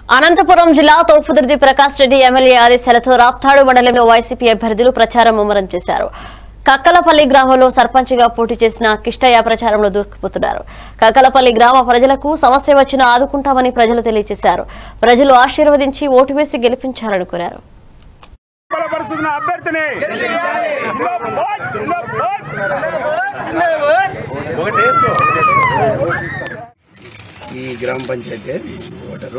అనంతపురం జిల్లా తోపుదుర్తి ప్రకాష్ రెడ్డి ఎమ్మెల్యే ఆదేశాలతో రాప్తాడు మండలంలో వైసీపీ అభ్యర్థులు ప్రచారం ముమ్మరం చేశారు కక్కలపల్లి గ్రామంలో సర్పంచ్గా పోటీ చేసిన కిష్టయ్య ప్రచారంలో దూసుకుపోతున్నారు కక్కలపల్లి గ్రామ ప్రజలకు సమస్య వచ్చినా ఆదుకుంటామని ప్రజలు తెలియజేశారు ప్రజలు ఆశీర్వదించి ఓటు వేసి గెలిపించాలని కోరారు బలపరుస్తున్న అభ్యర్థిని జిందాబాద్, జిందాబాద్. ఈ గ్రామ పంచాయతీ ఓటరు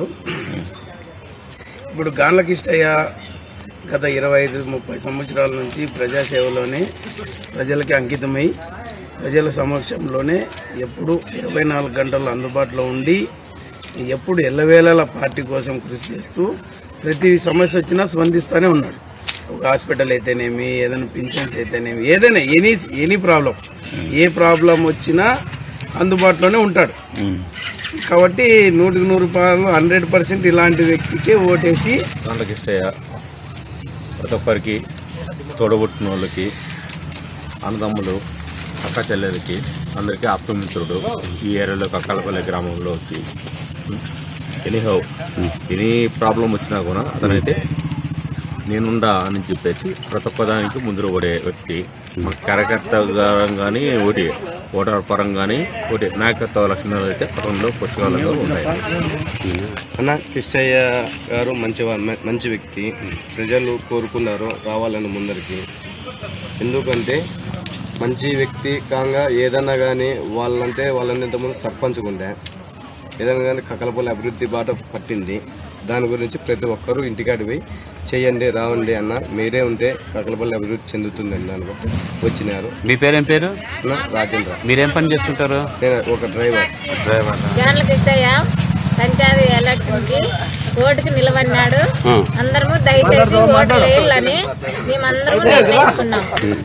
ఇప్పుడు గాన్ల కిష్టయ్య గత ఇరవై ఐదు ముప్పై సంవత్సరాల నుంచి ప్రజాసేవలోనే ప్రజలకి అంకితమై ప్రజల సమక్షంలోనే ఎప్పుడు ఇరవై నాలుగు గంటలు అందుబాటులో ఉండి ఎప్పుడు ఎల్లవేళల పార్టీ కోసం కృషి చేస్తూ ప్రతి సమస్య వచ్చినా స్పందిస్తూనే ఉన్నాడు ఒక హాస్పిటల్ అయితేనేమి ఏదైనా పింఛన్స్ అయితేనేమి ఏదైనా ఎనీ ఎనీ ప్రాబ్లం ఏ ప్రాబ్లం వచ్చినా అందుబాటులోనే ఉంటాడు కాబట్టి నూటికి నూరు రూపాయలు హండ్రెడ్ పర్సెంట్ ఇలాంటి వ్యక్తికి ఓటేసి దాంట్లోకి ఇష్టయ్య ప్రతి ఒక్కరికి తోడబుట్టిన వాళ్ళకి అన్నదమ్ములు అక్క చెల్లెలకి అందరికీ ఆప్తమిత్రుడు ఈ ఏరియాలో కక్కలపల్లి గ్రామంలో వచ్చి ఎనీహౌ ఎనీ ప్రాబ్లం వచ్చినా కూడా అతనైతే నేనుండా అని చెప్పేసి ప్రతి ఒక్కదానికి ముందు పడే వ్యక్తి మా కార్యకర్తగా కానీ ఒకటి ఓటర్ పరంగానే ఒకటి నాయకత్వ లక్షణాలు అయితే అతనిలో పుస్తకాలలో ఉన్నాయి అన్న కిష్టయ్య గారు మంచి వా- మ- మంచి వ్యక్తి ప్రజలు కోరుకున్నారు రావాలని ముందరికి ఎందుకంటే మంచి వ్యక్తి కాగా ఏదన్నా కానీ వాళ్ళంటే వాళ్ళని ఇంతకుముందు సర్పంచ్గా ఉండే ఏదైనా కానీ కకలపల్లి అభివృద్ధి బాట పట్టింది దాని గురించి ప్రతి ఒక్కరూ ఇంటికాడి పోయి చేయండి రావండి అన్న మీరే ఉంటే కకలపల్లి అభివృద్ధి చెందుతుందని దాన్ని బట్టి వచ్చినారు మీ పేరేం పేరు అన్న రాజేంద్ర మీరేం పని చేస్తుంటారు నేను ఒక డ్రైవర్ డ్రైవర్ గాన్ల కిష్టయ్య పంచాయతీ ఎలక్షన్ కి ఓటుకు నిలబడినాడు అందరము దయచేసి ఓటు వేయాలని మేమందరము నిర్ణయించుకున్నాం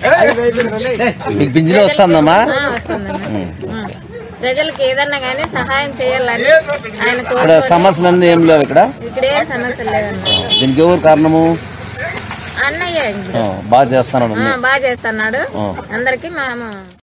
మీకు పింఛన్ వస్తుందమ్మా ఆ, వస్తుందన్న. ఆ. ప్రజలకు ఏదన్నా గానీ సహాయం చేయాలని ఆయన ఇక్కడ కోరుకొని సమస్యలు అన్నీ ఏం లేవు ఇక్కడ ఇక్కడ ఏం సమస్య లేదన్న దీనికి ఎవరు కారణము అన్నయ్య ఆ, బాగా చేస్తాను బాగా చేస్తున్నాడు అందరికి మేము